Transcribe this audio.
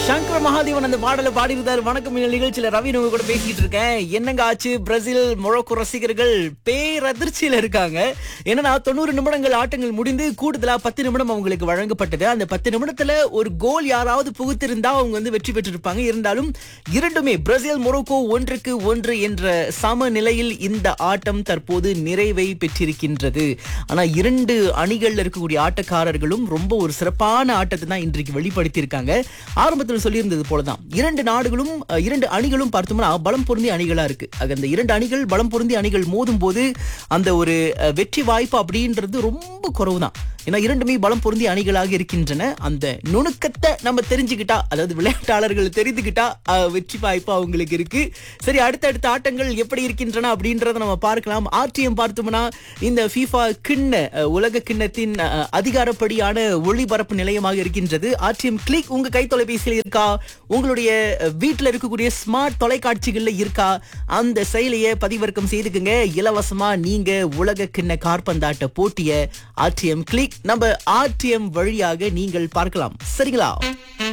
சங்கர மகாதேவன் அந்த பாடலை பாடியிருந்தாரு வணக்கம் இந்த நிகழ்ச்சியில ரவி உங்க கூட பேசிட்டு இருக்கேன் என்னங்க ஆச்சு பிரேசில் மொரோக்கோ ரசிகர்கள் பேரதிர்ச்சியில இருக்காங்க என்னன்னா தொண்ணூறு நிமிடங்கள் ஆட்டங்கள் முடிந்து கூடுதலா பத்து நிமிடம் அவங்களுக்கு வழங்கப்பட்டது அந்த பத்து நிமிடத்துல ஒரு கோல் யாராவது புகுத்திருந்தா அவங்க வந்து வெற்றி பெற்றிருப்பாங்க இருந்தாலும் இரண்டுமே பிரேசில் மொரோக்கோ ஒன்றுக்கு ஒன்று என்ற சம நிலையில் இந்த ஆட்டம் தற்போது நிறைவை பெற்றிருக்கின்றது ஆனா இரண்டு அணிகள்ல இருக்கக்கூடிய ஆட்டக்காரர்களும் ரொம்ப ஒரு சிறப்பான ஆட்டத்தை தான் இன்றைக்கு வெளிப்படுத்தியிருக்காங்க ஆரம்பத்தில் சொல்லியிருந்தது போலதான் இரண்டு நாடுகளும் அஹ், இரண்டு அணிகளும் பார்த்தோம்னா பலம் பொருந்திய அணிகளா இருக்கு ஆக அந்த இரண்டு அணிகள் பலம் பொருந்திய அணிகள் மோதும் போது அந்த ஒரு அஹ், வெற்றி வாய்ப்பு அப்படின்றது ரொம்ப குறைவுதான் ஏன்னா இரண்டுமே பலம் பொருந்திய அணிகளாக இருக்கின்றன அந்த நுணுக்கத்தை நம்ம தெரிஞ்சுக்கிட்டா அதாவது விளையாட்டாளர்கள் தெரிந்துக்கிட்டா அஹ், வெற்றி வாய்ப்பு அவங்களுக்கு இருக்கு சரி அடுத்தடுத்த ஆட்டங்கள் எப்படி இருக்கின்றன அப்படின்றத நம்ம பார்க்கலாம் ஆர்டிஎம் பார்த்தோம்னா இந்த FIFA கிண்ண அஹ், உலக கிண்ணத்தின் அஹ், அதிகாரப்படியான ஒளிபரப்பு நிலையமாக இருக்கின்றது ஆர்டிஎம் கிளிக் உங்க கை தொலைபேசியில் இருக்கா உங்களுடைய அஹ், வீட்ல இருக்கக்கூடிய ஸ்மார்ட் தொலைக்காட்சிகள்ல இருக்கா அந்த செயலியை பதிவிறக்கம் செய்துக்குங்க இலவசமா நீங்க உலக கிண்ண கார்பந்தாட்ட போட்டிய ஆர்டிஎம் கிளிக் நம்ம ஆர்டிஎம் வழியாக நீங்கள் பார்க்கலாம் சரிங்களா